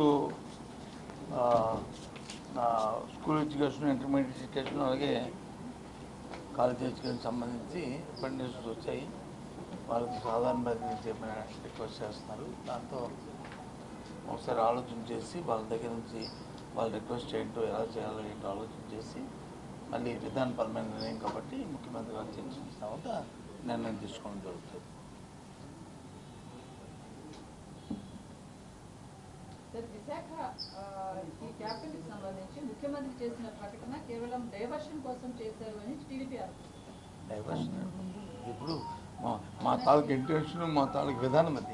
ఆ, నా school education intermediate education అలాగే కాలేజ్ ఎడ్యుకేషన్ సంబంధించి అపెండిక్స్ వచ్చాయి వాళ్ళకి సాధారణ బదిలీ చేయమని రిక్వెస్ట్ చేస్తున్నారు దాంతో ఒకసారి ఆలోచన చేసి వాళ్ళ దగ్గర నుంచి వాళ్ళ రిక్వెస్ట్ ఏంటో ఎలా చేయాలో ఏంటో ఆలోచన చేసి మళ్ళీ విధానపరమైన నిర్ణయం కాబట్టి ముఖ్యమంత్రి గారు చర్చించిన తర్వాత నిర్ణయం తీసుకోవడం జరుగుతుంది సార్ విశాఖ ఆ, ఈ క్యాపిటల్ కి సంబంధించి ముఖ్యమంత్రి చేసిన ప్రకటన కేవలం డైవర్షన్ కోసం చేశారు అని టీడీపీ ఆరోపిస్తుంది డైవర్షన్ ఇప్పుడు మా మా తాలూకు ఇంటెన్షన్ మా తాలూకు విధానం అది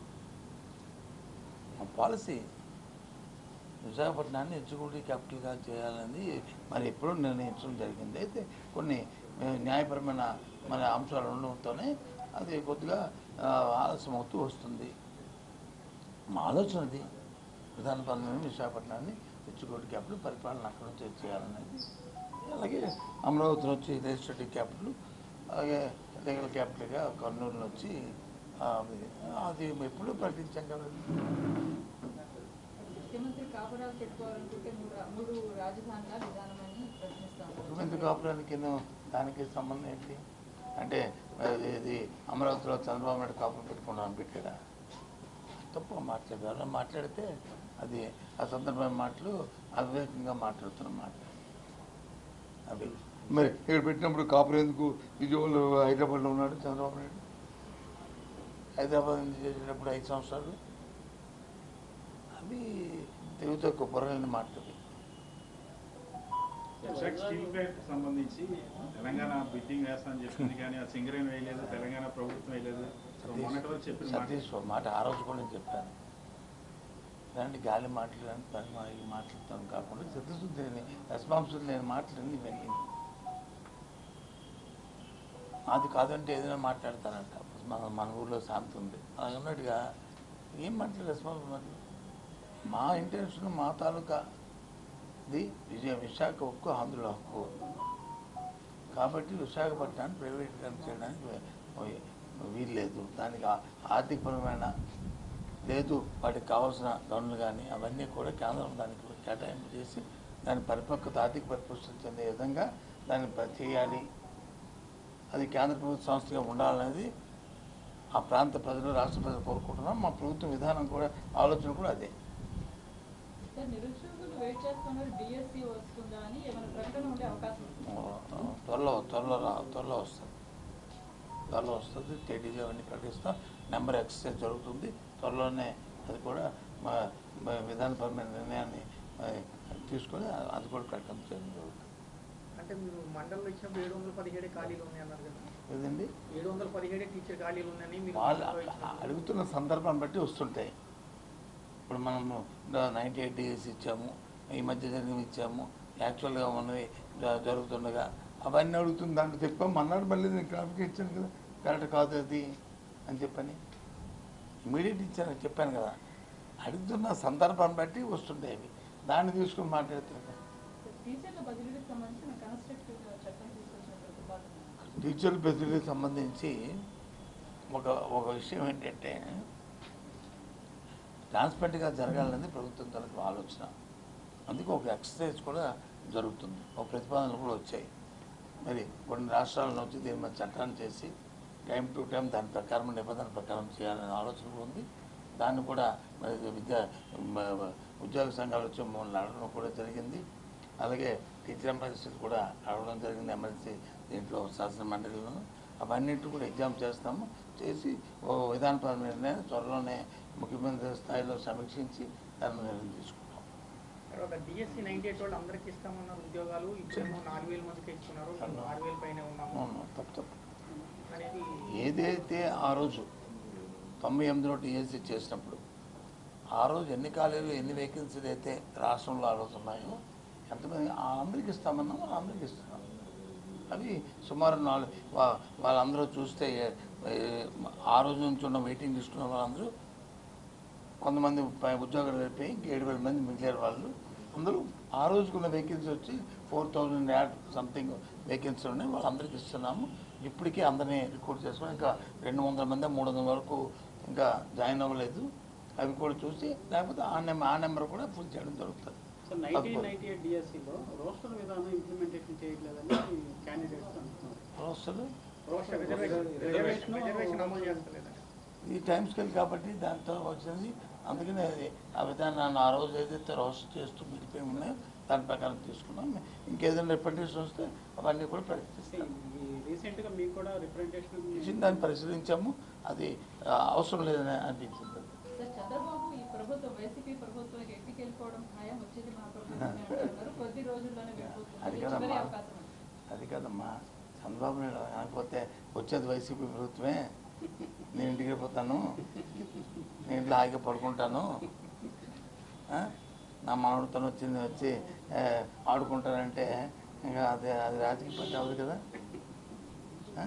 మా పాలసీ విశాఖపట్నాన్ని ఎగ్జిక్యూటివ్ క్యాపిటల్గా చేయాలని మరి ఎప్పుడూ నిర్ణయించడం జరిగింది అయితే కొన్ని ఆ, న్యాయపరమైన మన అంశాలు ఉండడంతోనే అది కొద్దిగా ఆ, ఆలస్యం అవుతూ వస్తుంది మా ఆలోచన అది విధానపరమైన విశాఖపట్నాన్ని ఎగ్జిక్యూటివ్ క్యాపిటల్ పరిపాలన అక్కడ నుంచి చేయాలనేది అలాగే అమరావతిలో వచ్చి లెజిస్లేటివ్ క్యాపిటల్ అలాగే లీగల్ క్యాపిటల్గా కర్నూలులో వచ్చి ఆ, అది- అది ఎప్పుడూ ప్రకటించాం కదా ముఖ్యమంత్రి కాపురాలు పెట్టుకోవాలనుకుంటే మూడు రా- మూడు రాజధానుల విధానమని ప్రశ్నిస్తాను ముఖ్యమంత్రి కాపురానికి దానికి సంబంధం ఏంటి అంటే అది ఇది అమరావతిలో చంద్రబాబు నాయుడు కాపురం పెట్టుకున్నాను పెట్టాడా తప్పు మాట్లాడారు ఎవరైనా మాట్లాడితే అది అసందర్భమైన మాటలు అవివేకంగా మాట్లాడుతున్న మాట అవి మరి ఇక్కడ పెట్టినప్పుడు కాపురం ఎందుకు విజయవాడలో హైదరాబాద్లో ఉన్నాడు చంద్రబాబు నాయుడు హైదరాబాద్ నుంచి చేసేటప్పుడు ఐదు సంవత్సరాలు అవి తెలుగు తక్కువ పొరలేని మాటలు విశాఖ స్టీల్ ప్లాంట్ సంబంధించి తెలంగాణ బిడ్డింగ్ వేస్తామని చెప్పింది కానీ ఆ సింగరేణి వేయలేదు తెలంగాణ ప్రభుత్వం వేయలేదు సో మొన్నటి వరకు చెప్పిన మాట సతీష్ ఓ మాట ఆ రోజు కూడా నేను చెప్పాను ఇలాంటి గాలి మాటలు కానీ పని మా- ఈ మాట్లాడతాను కాకుండా చిత్తశుద్ధి రెస్పాన్సిబుల్ నేను మాట్లాడింది ఇవన్నీ అది కాదంటే ఏదైనా మాట్లాడతానంట మన మన ఊర్లో శాంతి ఉంది అలా ఉన్నట్టుగా ఏం మాట్లాడు రెస్పాన్సిబుల్ మాటలు మా ఇంటెన్షన్ మా తాలూకా ఇది విజయ విశాఖ హక్కు ఆంధ్రుల హక్కు కాబట్టి విశాఖపట్నాన్ని ప్రైవేటీకరణ చేయడానికి వీ- వీలు లేదు దానికి ఆ- ఆర్థికపరమైన లేదు వాటికి కావాల్సిన గనులు కానీ అవన్నీ కూడా కేంద్రం దానికి కేటాయింపు చేసి దాని పరిపక్వత ఆర్థిక పరిపుష్టి చెందే విధంగా దాన్ని ప- చేయాలి అది కేంద్ర ప్రభుత్వ సంస్థగా ఉండాలనేది ఆ ప్రాంత ప్రజలు రాష్ట్ర ప్రజలు కోరుకుంటున్నాం మా ప్రభుత్వ విధానం కూడా ఆలోచన కూడా అదే సార్ నిరుద్యోగులు వెయిట్ చేస్తున్నారు డిఎస్సి వస్తుందా అని ఏమైనా ప్రకటన ఉండే అవకాశం ఉంది త్వరలో త్వరలో రా త్వరలో వస్తుంది త్వరలో వస్తుంది తేదీలు అవన్నీ ప్రకటిస్తాం నెంబర్ ఎక్సర్సైజ్ జరుగుతుంది త్వరలోనే అది కూడా మా మా విధానపరమైన నిర్ణయాన్ని ఆ, తీసుకొని అది కూడా ప్రకటన చేయడం జరుగుతుంది అంటే మీరు మండలంలో ఇచ్చినప్పుడు ఏడు వందల పదిహేడే ఖాళీలు ఉన్నాయి అన్నారు కదా ఏదండి ఏడు వందల పదిహేడే టీచర్ ఖాళీలు ఉన్నాయని మీరు వాళ్ళు మండలంలో ఇచ్చినప్పుడు- అడుగుతున్న సందర్భాన్ని బట్టి వస్తుంటాయి ఇప్పుడు మనము నైంటీ ఎయిట్ డేస్ ఇచ్చాము ఈ మధ్య జరిగినవి ఇచ్చాము యాక్చువల్గా ఉన్నవి జ- జరుగుతుండగా అవన్నీ అడుగుతుంది దాంట్లో చెప్పాము అన్నాడు మళ్ళీ నేను క్లారిఫికేషన్ ఇచ్చాను కదా కరెక్ట్ కాదు అది అని చెప్పని ఇమీడియట్ ఇచ్చాను చెప్పాను కదా అడుగుతున్న సందర్భాన్ని బట్టి వస్తుంటాయి అవి దాన్ని తీసుకుని మాట్లాడుతున్నాను కదా. సార్, టీచర్ల బదిలీకి సంబంధించిన కన్స్ట్రక్టివ్ చట్టం తీసుకొచ్చిన ప్రతిపాదన టీచర్ బదిలీకి సంబంధించి ఒక ఒక విషయం ఏంటంటే ట్రాన్స్పరెంట్గా జరగాలనేది ప్రభుత్వం తరఫు ఆలోచన అందుకే ఒక ఎక్సర్సైజ్ కూడా జరుగుతుంది ఒక ప్రతిపాదనలు కూడా వచ్చాయి మరి కొన్ని రాష్ట్రాల నుంచి దీని మీద చట్టాన్ని చేసి టైం టు టైం దాని ప్రకారం నిబంధన ప్రకారం చేయాలనే ఆలోచన కూడా ఉంది దాన్ని కూడా మరి విద్యా మ- ఉద్యోగ సంఘాలు వచ్చి మమ్మల్ని అడగడం కూడా జరిగింది అలాగే టీచర్ ఎంప్లాయీస్ కూడా అడగడం జరిగింది ఎమ్మెల్సీ దీంట్లో శాసన మండలిలోను అవన్నింటి కూడా ఎగ్జామ్ చేస్తాము చేసి ఓ విధానపరమైన నిర్ణయం త్వరలోనే ముఖ్యమంత్రి స్థాయిలో సమీక్షించి దాని నిర్ణయం తీసుకుంటాం తర్వాత డిఎస్సి నైన్టీ ఎయిట్ వాళ్ళు అందరికి ఇస్తామన్నారు ఉద్యోగాలు ఇప్పుడేమో నాలుగు వేల మందికి ఇస్తున్నారు మేము ఆరు వేల పైన ఉన్నాము అవును, తప్పు తప్పు అనేది ఏదైతే ఆ రోజు తొంభై ఎనిమిదిలో టీఎస్సీ చేసినప్పుడు ఆ రోజు ఎన్ని ఖాళీలు ఎన్ని వేకెన్సీలు అయితే రాష్ట్రంలో ఆ రోజు ఉన్నాయో ఎంతమంది ఆ అందరికి ఇస్తామన్నాం అందరికి ఇస్తున్నాం అవి సుమారు నాలుగు వా- వాళ్ళందరూ చూస్తే ఏ- ఏ- ఆ రోజు నుంచి ఉన్న వెయిటింగ్ లిస్ట్ ఉన్న వాళ్ళందరూ కొంతమంది పై- ఉద్యోగాలు అయిపోయి ఇంక ఏడు వేల మంది మిగిలిన వాళ్ళు అందరూ ఆ రోజుకున్న వేకెన్సీ వచ్చి four thousand and something vacancy ఉన్నాయి వాళ్ళందరికీ ఇస్తున్నాము ఇప్పటికీ అందరినీ రిక్రూట్ చేసుకుని ఇంకా రెండు వందల మంది మూడు వందల వరకు ఇంకా జాయిన్ అవ్వలేదు అవి కూడా చూసి లేకపోతే ఆ నెంబర్ ఆ నెంబర్ కూడా ఫుల్ చేయడం జరుగుతుంది సో నైన్టీన్ నైన్టీ ఎయిట్ డిఎస్సిలో రోస్టర్ విధానం ఇంప్లిమెంటేషన్ చేయట్లేదని క్యాండిడేట్స్ అంటున్నారు వస్తుంది రోస్టర్ రిజర్వేషన్ రిజర్వేషన్ రిజర్వేషన్ అమలు చేస్తలేదని ఈ టైం స్కేల్ కాబట్టి దాంతో వచ్చింది అందుకనే అది ఆ విధానాన్ని ఆ రోజు ఏదైతే రోస్ట్ చేస్తూ మిగిలిపోయి ఉన్నాయో దాని ప్రకారం తీసుకున్నాం ఇంకేదైనా రిప్రజెంటేషన్ వస్తే అవన్నీ కూడా ప్రకటిస్తాం ఈ రీసెంట్గా మీకు కూడా రిప్రజెంటేషన్ ఇచ్చిన దాన్ని పరిశీలించాము అది ఆ, అవసరం లేదని అనిపించింది సార్ చంద్రబాబు ఈ ప్రభుత్వం వైసీపీ ప్రభుత్వం ఎట్టికి వెళ్ళిపోవడం ఖాయం వచ్చేది మా ప్రభుత్వమే అంటున్నారు కొద్ది రోజుల్లోనే అది వెళ్ళిపోతుంది చివరి కదమ్మా అవకాశం ఉంది. అది కదమ్మా చంద్రబాబు నాయుడు అనకపోతే వచ్చేది వైసీపీ ప్రభుత్వమే నేను ఇంటికి వెళ్ళిపోతాను నేను ఇంట్లో హాయిగా పడుకుంటాను ఆ? నా మనవడితో వచ్చింది వచ్చి ఏ, ఆడుకుంటానంటే ఇంకా అది అది రాజకీయ పార్టీ అవ్వదు కదా ఆ?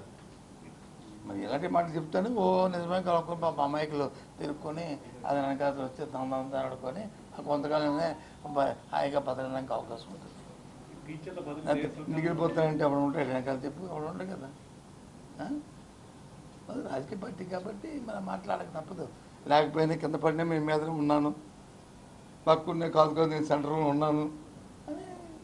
మరి ఎలాంటి మాటలు చెప్తాను ఓ నిజమే కనుక్కొని పాప అమాయకులు తిరుక్కొని అది వెనకాల వచ్చి తొందరగా ఆడుకొని ఆ కొంతకాలమే అబ్బాయి హాయిగా బతకడానికి అవకాశం ఉంటుంది టీచర్ల బదులు లేకపోతే ఇంటికి వెళ్ళిపోతానంటే ఎవడు ఉంటాడు వెనకాల చెప్పు ఎవడు ఉండడు కదా ఆ? అది రాజకీయ పార్టీ కాబట్టి మనం మాట్లాడక తప్పదు లేకపోయినా కింద పడినా మీ మీద ఉన్నాను పక్కనే కాదు కాదు నేను సెంటర్లో ఉన్నాను అని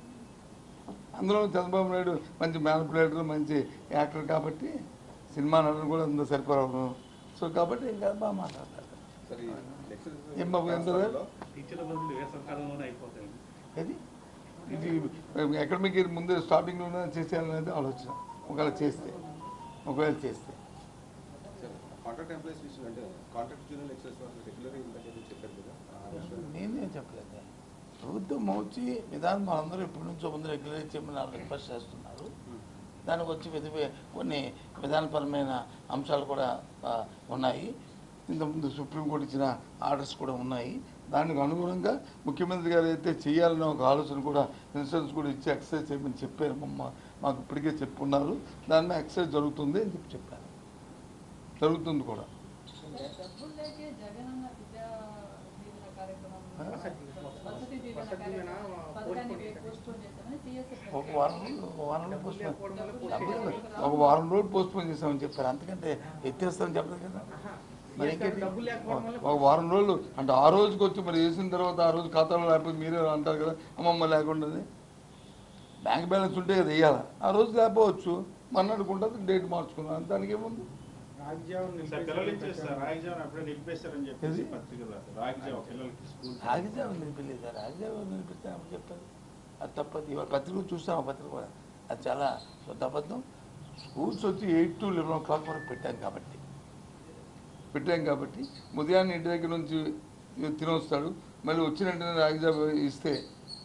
అందులో చంద్రబాబు నాయుడు మంచి మ్యానిపులేటర్ మంచి యాక్టర్ కాబట్టి సినిమా నటుడు కూడా అందరూ సరిపోవడం సో కాబట్టి ఇంకా బాగా మాట్లాడతారు సరే ఈ నెక్స్ట్ ఏం బాబు, ఎంత రాష్ట్రాల్లో టీచర్ల బదులు వేసవి కాలంలోనే అయిపోతాయి ఇది ఇది ఎకడమిక్ ఇయర్ ముందు స్టార్టింగ్లోనే చేసేయాలనేది ఆలోచన ఒకవేళ చేస్తే ఒకవేళ చేస్తే సరే, కాంట్రాక్ట్ ఎంప్లాయీస్ విషయం అంటే కాంట్రాక్ట్ జూనియర్ లెక్చరర్స్ వాళ్ళు రెగ్యులర్ ఇందాక ఏదో చెప్పారు కదా ఆ విషయం నేనేం చెప్పలేదు ప్రభుత్వం వచ్చి విధానం మనందరూ ఇప్పటి నుంచో ముందు రెగ్యులర్ చేయమని వాళ్ళు రిక్వెస్ట్ చేస్తున్నారు దానికి వచ్చి విధి కొన్ని విధానపరమైన అంశాలు కూడా ఆ, ఉన్నాయి ఇంతకుముందు సుప్రీంకోర్టు ఇచ్చిన ఆర్డర్స్ కూడా ఉన్నాయి దానికి అనుగుణంగా ముఖ్యమంత్రి గారు అయితే చేయాలనే ఒక ఆలోచన కూడా ఇన్సూరెన్స్ కూడా ఇచ్చి ఎక్సర్సైజ్ చేయమని చెప్పారు మమ్మ మాకు ఇప్పటికే చెప్పున్నారు దాని మీద ఎక్సర్సైజ్ జరుగుతుంది అని చెప్పి చెప్పారు జరుగుతుంది కూడా డబ్బులు లేకే జగనన్న విద్యా దీవెన కార్యక్రమం ఆ? వసతి దీవెన వసతి దీవెన కార్యక్రమం postpone పథకాన్ని చేశారు. పోస్ట్పోన్ చేశామని సిఎస్ఎఫ్ ఒక వారం రోజులు ఒక వారం రోజులు డబ్బులు పోస్ట్ లేకపోవడం వల్ల డబ్బులు డబ్బులు లేకపోవడం ఒక వారం రోజులు పోస్ట్ పోన్ చేసామని చెప్పారు అంతకంటే ఎత్తేస్తామని చెప్పలేదు కదా మరి ఇంకేంటి? డబ్బులు లేకపోవడం వల్ల ఒక వారం రోజులు అంటే ఆ రోజుకి వచ్చి మరి వేసిన తర్వాత ఆ రోజు ఖాతాలో లేకపోతే మీరే అంటారు కదా అమ్మమ్మ లేకుండా బ్యాంక్ బ్యాలెన్స్ ఉంటే కదా వేయాలి ఆ రోజు లేకపోవచ్చు మన్నాడుకుంటుంది డేట్ మార్చుకున్నాం దానికి ఏముంది రాజ్యాన్ని సార్ పిల్లలు ఇచ్చేస్తారు రాగిజావం అప్పుడే నిలిపేస్తారని చెప్పేసి ఏది? పత్రిక రాశారు రాగిజావ పిల్లలకి స్కూల్ రాగిజావం నిలిపలేదు రాగిజావం నిలిపిస్తాను చెప్పారు అది తప్పదు ఇవాళ పత్రిక చూస్తాం ఆ పత్రిక కూడా అది చాలా శుద్ధ అబద్ధం స్కూల్స్ వచ్చి eight to eleven o'clock వరకు పెట్టాం కాబట్టి పెట్టాం కాబట్టి ఉదయాన్నే ఇంటి దగ్గర నుంచి తినొస్తాడు మళ్ళీ వచ్చిన వెంటనే రాగిజాబ్ ఇస్తే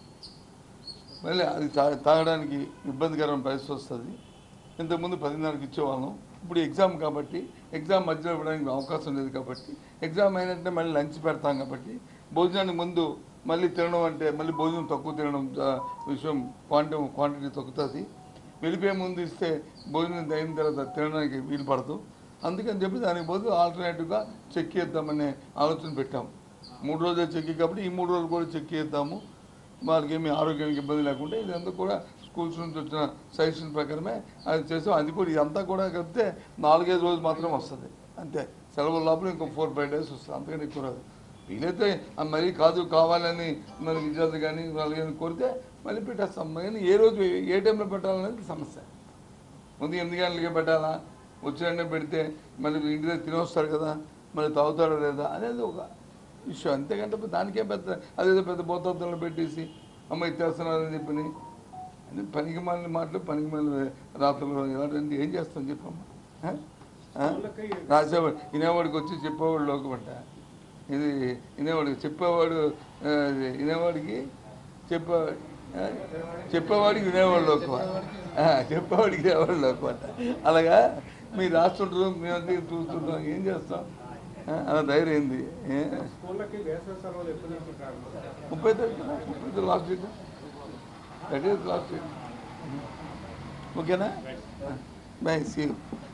మళ్ళీ అది తా- తాగడానికి ఇబ్బందికరమైన పరిస్థితి వస్తుంది ఇంతకుముందు పదిన్నరకి ఇచ్చేవాళ్ళం ఇప్పుడు ఎగ్జామ్ కాబట్టి ఎగ్జామ్ మధ్యలో ఇవ్వడానికి అవకాశం లేదు కాబట్టి ఎగ్జామ్ అయినట్టే మళ్ళీ లంచ్ పెడతాం కాబట్టి భోజనానికి ముందు మళ్ళీ తినడం అంటే మళ్ళీ భోజనం తక్కువ తినడం ఆ, విషయం క్వాంటిటీ క్వాంటిటీ తగ్గుతుంది వెళ్ళిపోయే ముందు ఇస్తే భోజనం అయిన తర్వాత తినడానికి వీలు పడదు అందుకని చెప్పి దానికి బదులు ఆల్టర్నేటివ్గా చెక్ చేద్దామనే ఆలోచన పెట్టాం మూడు రోజులు చెక్ కాబట్టి ఈ మూడు రోజులు కూడా చెక్ చేద్దాము వాళ్ళకి ఏమి ఆరోగ్యానికి ఇబ్బంది లేకుండా ఇదంతా కూడా స్కూల్స్ నుంచి వచ్చిన సజెషన్ ప్రకారమే అది చేసాం అది కూడా ఇదంతా కూడా కలిపితే నాలుగైదు రోజులు మాత్రం వస్తుంది అంతే సెలవు లోపల ఇంకో ఫోర్ ఫైవ్ డేస్ వస్తుంది అంతకని ఎక్కువ రాదు వీలైతే ఆ మరీ కాదు కావాలని మన విద్యార్థి కానీ వాళ్ళు కానీ కోరితే మళ్ళీ పెట్టేస్తాం కానీ ఏ రోజు ఏ టైంలో పెట్టాలనేది సమస్య ముందు ఎనిమిది గంటలకే పెట్టాలా వచ్చిన పెడితే మళ్ళీ ఇంటి దగ్గర తినొస్తాడు కదా మళ్ళీ తాగుతాడా లేదా అనేది ఒక ఇష్యూ అంతేకంటే దానికే పెద్ద అదేదో పెద్ద బోతత్వంలో పెట్టేసి అమ్మ ఇచ్చేస్తున్నారని చెప్పని అని పనికి మాలిన మాటలు పనికి మాలిన రాత్రులు ఇలాంటి ఏం చేస్తాం చెప్పమ్మా ఆ? ఆ? రాసేవాడు వినేవాడికి వచ్చి చెప్పేవాడు లోకమంట ఇది వినేవాడికి చెప్పేవాడు ఆ, వినేవాడికి చెప్పేవాడు ఆ? చెప్పేవాడికి వినేవాడు లోకమా ఆ, చెప్పేవాడికి వినేవాడు లోకమంట అలాగా మీరు రాస్తుంటారు మేమంతా చూస్తుంటాం ఏం చేస్తాం ఆ, అలా ధైర్యం ఏంది ఏ? స్కూళ్ళకి వేసవి సెలవులు ఎప్పటి నుంచి ప్రారంభం ముప్పై తారీఖు ముప్పై last date that is last date ఓకేనా బై సీ